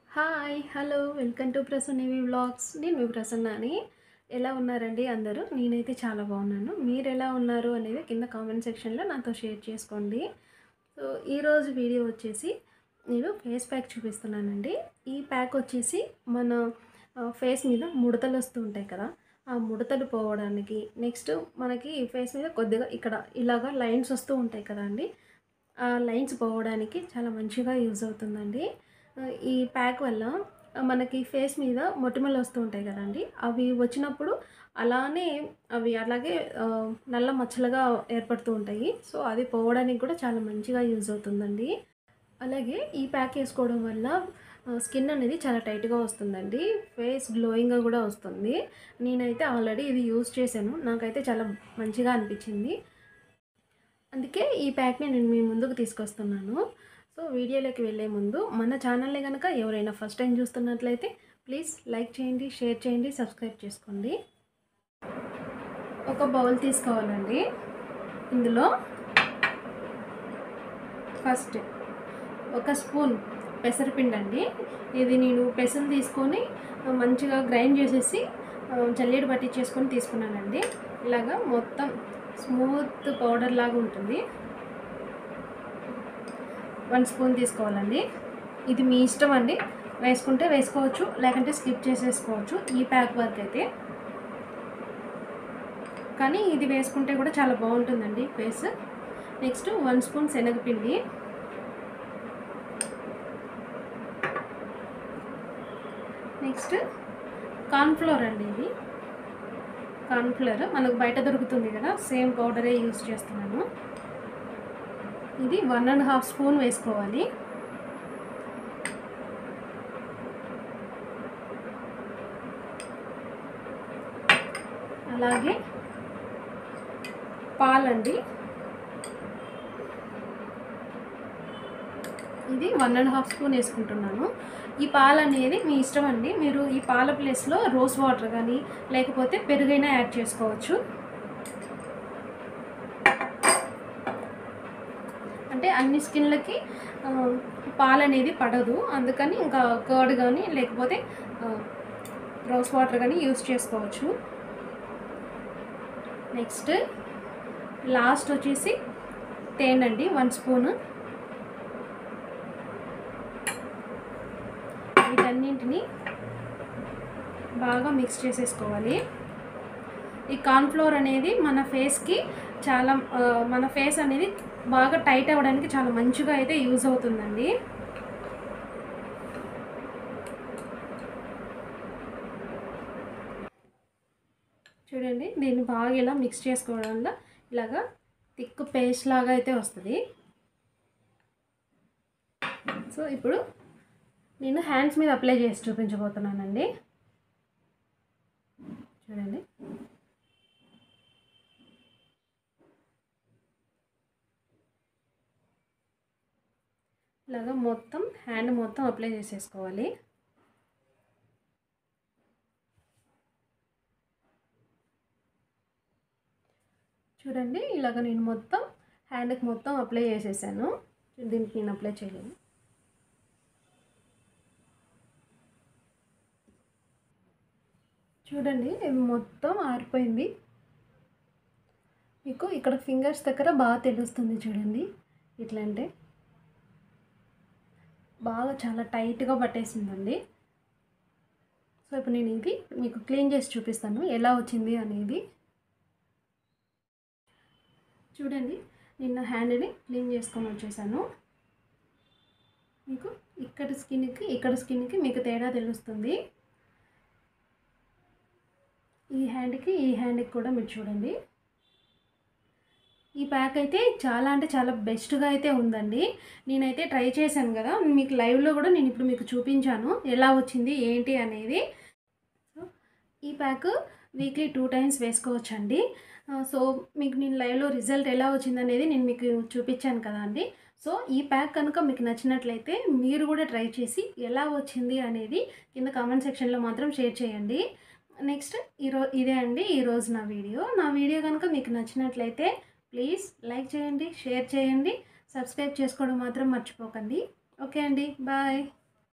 hi hello welcome to ప్రసన్నవి vlogs నేను మీ ప్రసన్నాని ఎలా ఉన్నారండి అందరూ నేనైతే చాలా బాగున్నాను మీరు ఎలా ఉన్నారు అనేది కింద కామెంట్ సెక్షన్లో నాతో షేర్ చేసుకోండి సో ఈరోజు వీడియో వచ్చేసి నేను ఫేస్ ప్యాక్ చూపిస్తున్నానండి ఈ ప్యాక్ వచ్చేసి మన ఫేస్ మీద ముడతలు వస్తూ ఉంటాయి కదా ఆ ముడతలు పోవడానికి నెక్స్ట్ మనకి ఫేస్ మీద కొద్దిగా ఇక్కడ ఇలాగా లైన్స్ వస్తూ ఉంటాయి కదా అండి ఆ లైన్స్ పోవడానికి చాలా మంచిగా యూజ్ అవుతుందండి ఈ ప్యాక్ వల్ల మనకి ఫేస్ మీద మొటిమలు వస్తూ ఉంటాయి కదండి అవి వచ్చినప్పుడు అలానే అవి అలాగే ఆ, నల్ల మచ్చలుగా ఏర్పడుతూ ఉంటాయి సో అది పోవడానికి కూడా చాలా మంచిగా యూజ్ అవుతుందండి అలాగే ఈ ప్యాక్ వేసుకోవడం వల్ల స్కిన్ అనేది చాలా టైట్గా వస్తుందండి ఫేస్ గ్లోయింగ్గా కూడా వస్తుంది నేనైతే ఆల్రెడీ ఇది యూజ్ చేశాను నాకైతే చాలా మంచిగా అనిపించింది అందుకే ఈ ప్యాక్ని నేను మీ ముందుకు తీసుకొస్తున్నాను సో వీడియోలోకి వెళ్ళే ముందు మన ఛానల్ని కనుక ఎవరైనా ఫస్ట్ టైం చూస్తున్నట్లయితే ప్లీజ్ లైక్ చేయండి షేర్ చేయండి సబ్స్క్రైబ్ చేసుకోండి ఒక బౌల్ తీసుకోవాలండి ఇందులో ఫస్ట్ ఒక స్పూన్ పెసరపిండి అండి ఇది నేను పెసలు తీసుకొని ఆ, మంచిగా గ్రైండ్ చేసేసి ఆ, జల్లెడ పట్టించేసుకొని తీసుకున్నానండి ఇలాగా మొత్తం స్మూత్ పౌడర్ లాగా ఉంటుంది వన్ స్పూన్ తీసుకోవాలండి ఇది మీ ఇష్టం అండి వేసుకుంటే వేసుకోవచ్చు లేకంటే స్కిప్ చేసేసుకోవచ్చు ఈ ప్యాక్ వర్క్ అయితే కానీ ఇది వేసుకుంటే కూడా చాలా బాగుంటుందండి ఫేస్ నెక్స్ట్ వన్ స్పూన్ శనగపిండి నెక్స్ట్ కార్న్ఫ్లోర్ అండి ఇది కార్న్ఫ్లోర్ మనకు బయట దొరుకుతుంది కదా సేమ్ పౌడరే యూజ్ చేస్తున్నాను ఇది వన్ అండ్ హాఫ్ స్పూన్ వేసుకోవాలి అలాగే పాలండి ఇది వన్ అండ్ హాఫ్ స్పూన్ వేసుకుంటున్నాను ఈ పాలు అనేది మీ ఇష్టం అండి మీరు ఈ పాల ప్లేస్లో రోజ్ వాటర్ కానీ లేకపోతే పెరుగైనా యాడ్ చేసుకోవచ్చు అంటే అన్ని స్కిన్లకి ఆ, పాలు అనేది పడదు అందుకని ఇంకా కర్డ్ కానీ లేకపోతే రోజ్ వాటర్ కానీ యూస్ చేసుకోవచ్చు నెక్స్ట్ లాస్ట్ వచ్చేసి తేనె అండి వన్ స్పూన్ వీటన్నింటిని బాగా మిక్స్ చేసేసుకోవాలి ఈ కార్న్ఫ్లోర్ అనేది మన ఫేస్కి చాలా ఆ, మన ఫేస్ అనేది బాగా టైట్ అవ్వడానికి చాలా మంచిగా అయితే యూజ్ అవుతుందండి చూడండి దీన్ని బాగా ఇలా మిక్స్ చేసుకోవడం వల్ల ఇలాగా థిక్ పేస్ట్ లాగా అయితే వస్తుంది సో ఇప్పుడు నేను హ్యాండ్స్ మీద అప్లై చేసి చూపించబోతున్నానండి చూడండి ఇలాగా మొత్తం హ్యాండ్ మొత్తం అప్లై చేసేసుకోవాలి చూడండి ఇలాగ నేను మొత్తం హ్యాండ్కి మొత్తం అప్లై చేసేసాను దీనికి నేను అప్లై చేయలేను చూడండి ఇది మొత్తం ఆరిపోయింది మీకు ఇక్కడ ఫింగర్స్ దగ్గర బాగా తెలుస్తుంది చూడండి ఇట్లా అంటే బాగా చాలా టైట్గా పట్టేసిందండి సో ఇప్పుడు నేను ఇది మీకు క్లీన్ చేసి చూపిస్తాను ఎలా వచ్చింది అనేది చూడండి నిన్న హ్యాండ్ని క్లీన్ చేసుకొని వచ్చేసాను మీకు ఇక్కడ స్కిన్కి ఇక్కడ స్కిన్కి మీకు తేడా తెలుస్తుంది ఈ హ్యాండ్కి ఈ హ్యాండ్కి కూడా మీరు చూడండి ఈ ప్యాక్ అయితే చాలా అంటే చాలా బెస్ట్గా అయితే ఉందండి నేనైతే ట్రై చేశాను కదా మీకు లైవ్లో కూడా నేను ఇప్పుడు మీకు చూపించాను ఎలా వచ్చింది ఏంటి అనేది సో ఈ ప్యాక్ వీక్లీ టూ టైమ్స్ వేసుకోవచ్చండి ఆ, సో మీకు నేను లైవ్లో రిజల్ట్ ఎలా వచ్చింది అనేది నేను మీకు చూపించాను కదా అండి సో ఈ ప్యాక్ కనుక మీకు నచ్చినట్లయితే మీరు కూడా ట్రై చేసి ఎలా వచ్చింది అనేది కింద కామెంట్ సెక్షన్లో మాత్రం షేర్ చేయండి నెక్స్ట్ ఈరో ఇదే అండి ఈరోజు నా వీడియో నా వీడియో కనుక మీకు నచ్చినట్లయితే ప్లీజ్ లైక్ చేయండి షేర్ చేయండి సబ్స్క్రైబ్ చేసుకోవడం మాత్రం మర్చిపోకండి ఓకే అండి బాయ్